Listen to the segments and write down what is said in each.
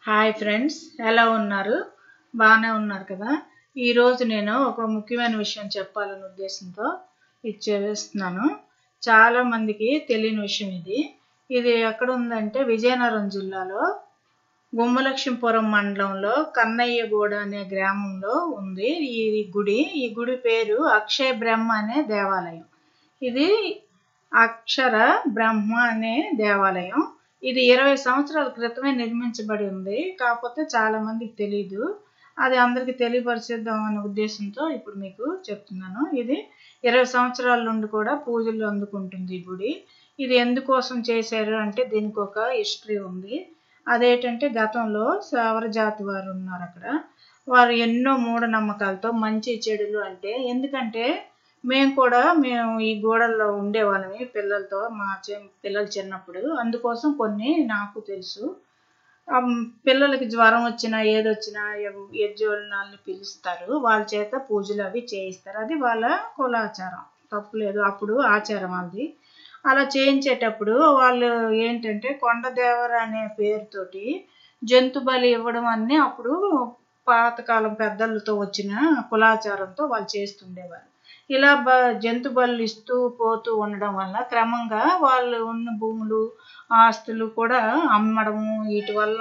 hi friends ఎలా ఉన్నారు బాగానే ఉన్నారు కదా ఈరోజు నేను ఒక ముఖ్యమైన విషయం చెప్పాలనే ఉద్దేశంతో ఇది చేస్తున్నాను చాలా మందికి తెలియని విషయం ఇది ఇది ఎక్కడ ఉందంటే విజయనగరం జిల్లాలో గుమ్మలక్ష్మీపురం మండలంలో కన్నయ్యగూడ అనే గ్రామంలో ఉంది ఈ గుడి ఈ గుడి పేరు అక్షయ బ్రహ్మ అనే దేవాలయం ఇది అక్షర బ్రహ్మ అనే దేవాలయం ఇది ఇరవై సంవత్సరాల క్రితమే నిర్మించబడి ఉంది కాకపోతే చాలా మందికి తెలియదు అది అందరికీ తెలియపరిచేద్దాం అనే ఉద్దేశంతో ఇప్పుడు మీకు చెప్తున్నాను ఇది ఇరవై సంవత్సరాల నుండి కూడా పూజలు అందుకుంటుంది ఈ గుడి ఇది ఎందుకోసం చేశారు అంటే దీనికి ఒక హిస్టరీ ఉంది అదేంటంటే గతంలో సవర జాతి వారు ఉన్నారు అక్కడ వారు ఎన్నో మూఢనమ్మకాలతో మంచి చెడులు అంటే ఎందుకంటే మేము కూడా మేము ఈ గోడల్లో ఉండేవాళ్ళమి పిల్లలతో మా చి- పిల్లలు చిన్నప్పుడు అందుకోసం కొన్ని నాకు తెలుసు ఆ పిల్లలకి జ్వరం వచ్చినా ఏదొచ్చినా యజ్జోళ్ళని పిలుస్తారు వాళ్ళ చేత పూజలు అవి చేయిస్తారు అది వాళ్ళ కులాచారం తప్పులేదు అప్పుడు ఆచారం వాళ్ళది అలా చేయించేటప్పుడు వాళ్ళు ఏంటంటే కొండదేవర అనే పేరుతోటి జంతు బలి ఇవ్వడం అన్నీ అప్పుడు పాతకాలం పెద్దలతో వచ్చిన కులాచారంతో వాళ్ళు చేస్తుండేవారు ఇలా బ జంతు బలు ఇస్తూ పోతూ ఉండడం వల్ల క్రమంగా వాళ్ళు ఉన్న భూములు ఆస్తులు కూడా అమ్మడము వీటి వల్ల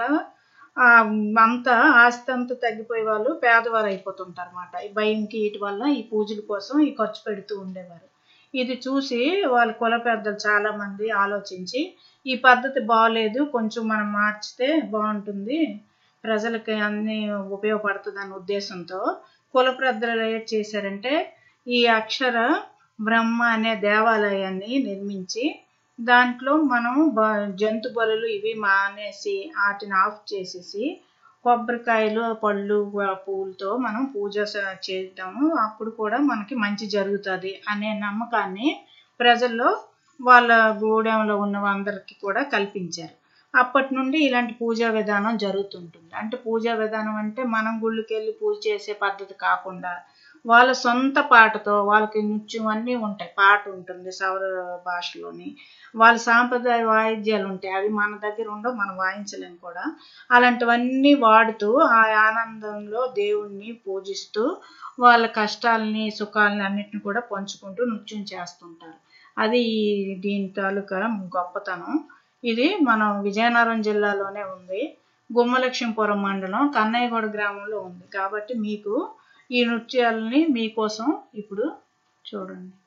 ఆ అంతా ఆస్తి అంతా తగ్గిపోయే వాళ్ళు పేదవారు అయిపోతుంటారు అనమాట ఈ భయంకి వీటి వల్ల ఈ పూజల కోసం ఈ ఖర్చు పెడుతూ ఉండేవారు ఇది చూసి వాళ్ళ కుల పెద్దలు చాలా మంది ఆలోచించి ఈ పద్ధతి బాగలేదు కొంచెం మనం మార్చితే బాగుంటుంది ప్రజలకి అన్ని ఉపయోగపడుతుంది అనే ఉద్దేశంతో కుల పెద్దలు ఏం చేశారంటే ఈ అక్షర బ్రహ్మ అనే దేవాలయాన్ని నిర్మించి దాంట్లో మనం బ జంతు బలులు ఇవి మానేసి వాటిని ఆఫ్ చేసేసి కొబ్బరికాయలు పళ్ళు ఆ పూలతో మనం పూజ స- చేద్దాము అప్పుడు కూడా మనకి మంచి జరుగుతుంది అనే నమ్మకాన్ని ప్రజల్లో వాళ్ళ గూడెంలో ఉన్న అందరికీ కూడా కల్పించారు అప్పటి నుండి ఇలాంటి పూజా విధానం జరుగుతుంటుంది అంటే పూజా విధానం అంటే మనం గుళ్ళకి వెళ్ళి పూజ చేసే పద్ధతి కాకుండా వాళ్ళ సొంత పాటతో వాళ్ళకి నృత్యం అన్నీ ఉంటాయి పాట ఉంటుంది సౌర భాషలోని వాళ్ళ సాంప్రదాయ వాయిద్యాలు ఉంటాయి అవి మన దగ్గర ఉండవు మనం వాయించలేము కూడా అలాంటివన్నీ వాడుతూ ఆ ఆనందంలో దేవుణ్ణి పూజిస్తూ వాళ్ళ కష్టాలని సుఖాలని అన్నిటిని కూడా పంచుకుంటూ నృత్యం చేస్తుంటారు అది ఈ- దీని తాలూకా గొప్పతనం ఇది మనం విజయనగరం జిల్లాలోనే ఉంది గుమ్మలక్ష్మీపురం మండలం కన్నయ్యగూడ గ్రామంలో ఉంది కాబట్టి మీకు ఈ నృత్యాలని మీకోసం ఇప్పుడు చూడండి